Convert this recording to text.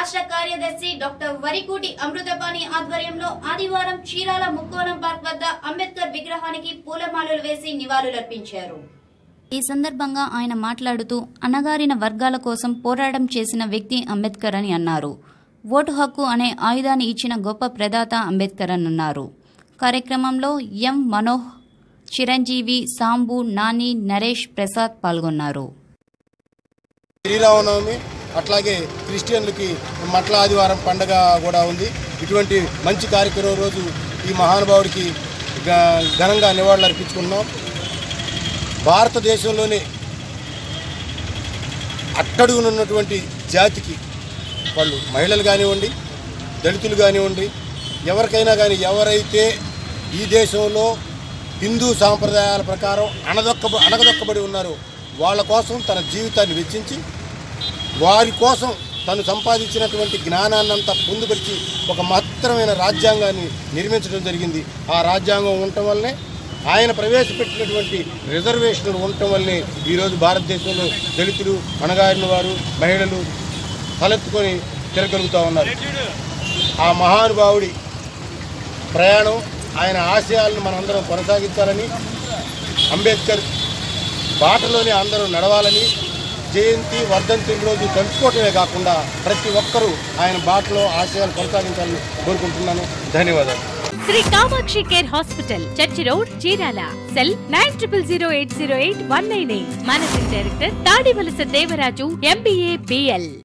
రాష్ట్ర కార్యదర్శి డాక్టర్ వరికూటి అమృతపాణి ఆధ్వర్యంలో ఆదివారం చీరాల ముక్కోణం పార్క్ వద్ద అంబేద్కర్ విగ్రహానికి పూలమాలలు వేసి నివాళులర్పించారు ఈ సందర్భంగా ఆయన మాట్లాడుతూ అణగారిన వర్గాల కోసం పోరాటం చేసిన వ్యక్తి అంబేద్కర్ అని అన్నారు ఓటు హక్కు అనే ఆయుధాన్ని ఇచ్చిన గొప్ప ప్రదాత అంబేద్కర్ అని అన్నారు కార్యక్రమంలో ఎం మనోహ్ చిరంజీవి సాంబు నాని నరేష్ ప్రసాద్ పాల్గొన్నారు శ్రీరామనవమి అట్లాగే క్రిస్టియన్లకి మట్ల ఆదివారం పండగ కూడా ఉంది ఇటువంటి మంచి కార్యక్రమం రోజు ఈ మహానుభావుడికి గ- ఘనంగా నివాళులు అర్పించుకున్నాం భారతదేశంలోనే అట్టడుగునున్నటువంటి జాతికి వాళ్ళు మహిళలు కానివ్వండి దళితులు కానివ్వండి ఎవరికైనా కానీ ఎవరైతే ఈ దేశంలో హిందూ సాంప్రదాయాల ప్రకారం అణదొక్క అణగదొక్కబడి ఉన్నారో వాళ్ళ కోసం తన జీవితాన్ని వెచ్చించి వారి కోసం తను సంపాదించినటువంటి జ్ఞానాన్నంతా పొందుపరిచి ఒక మహత్తరమైన రాజ్యాంగాన్ని నిర్మించడం జరిగింది ఆ రాజ్యాంగం ఉండటం వల్లనే ఆయన ప్రవేశపెట్టినటువంటి రిజర్వేషన్లు ఉండటం వల్లనే ఈరోజు భారతదేశంలో దళితులు అణగారిన వారు మహిళలు తలెత్తుకొని తిరగలుగుతూ ఉన్నారు ఆ మహానుభావుడి ప్రయాణం ఆయన ఆశయాలను మనందరం కొనసాగించాలని అంబేద్కర్ బాటలోనే అందరూ నడవాలని జయంతి వర్ధంతి రోజు తలుచుకోవటమే కాకుండా ప్రతి ఒక్కరూ ఆయన బాటలో ఆశయాలు కొనసాగించాలని కోరుకుంటున్నాను ధన్యవాదాలు Sri Kamakshi care hospital church road Chirala cell nine triple zero eight zero eight one nine eight managing director Tadivalasa Devaraju MBA BL